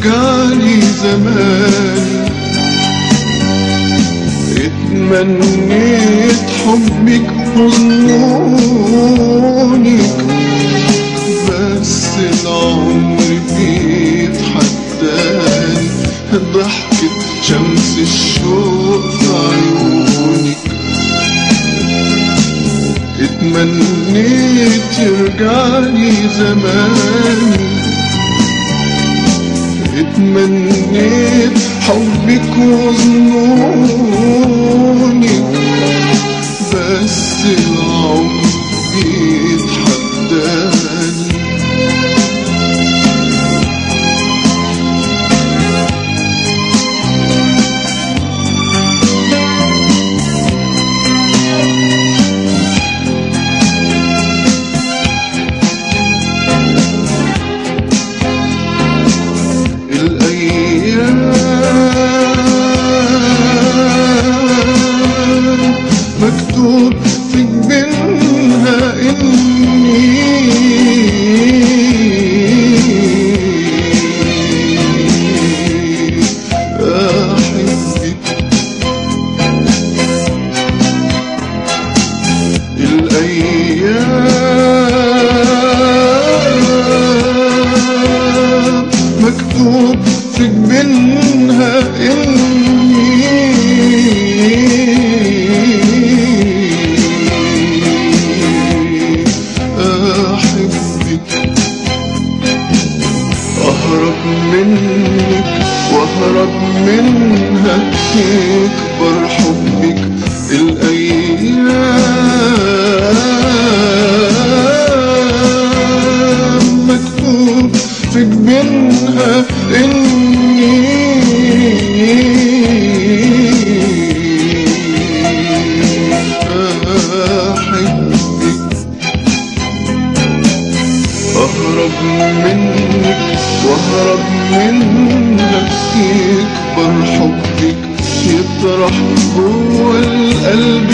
يرجعلي زماني اتمنيت حبك وظنونك بس العمر بيتحداني ضحكة شمس الشوق في عيونك اتمنيت يرجعلي زماني اتمنيت حبك وظنونك بس العمر بيتحداني الأيام مكتوب في جبينها إني أحبك الأيام مكتوب في جبينها إني أحبك أهرب منك وأهرب منها يكبر حبك الأيام مكتوب في جبينها إني أحبك أهرب منك وأهرب منك يكبر حبك يطرح جوه القلب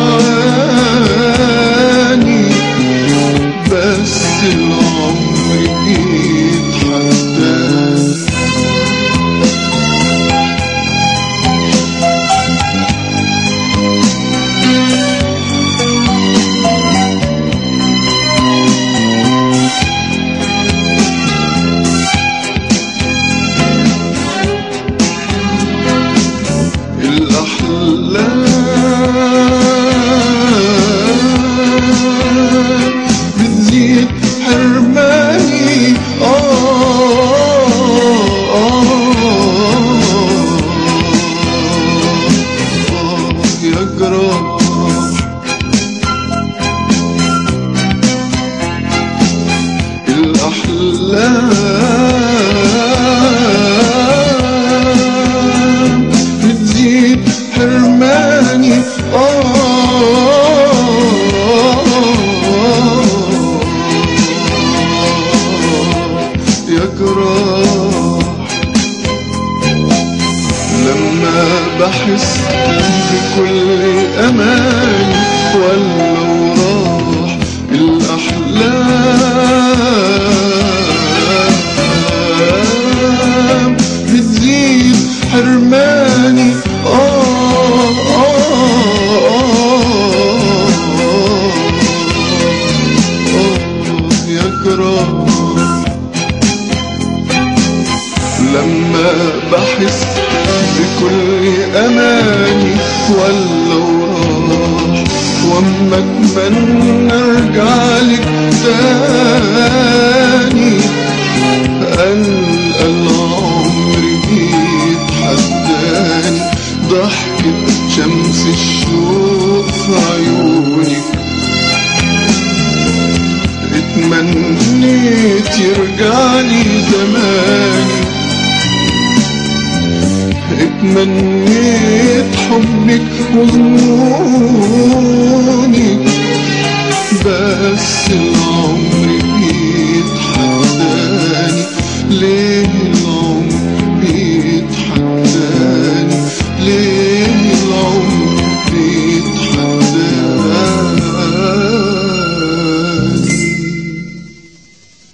معاني بس العمر بيتحداني الأحلام بتزيد حرماني آه آه آه يا جراح الأحلام بتزيد حرماني آه يا جراح لما بحس بكل أمان ولو راح الأحلام بتزيد حرماني آه آه آه آه يا جراح لما بحس بكل أماني ولو راح وأما أتمنى أرجع لك تاني ألقى العمر بيتحداني ضحكة شمس الشوق في عيونك اتمنيت يرجعلي زماني اتمنيت حبك وظنونك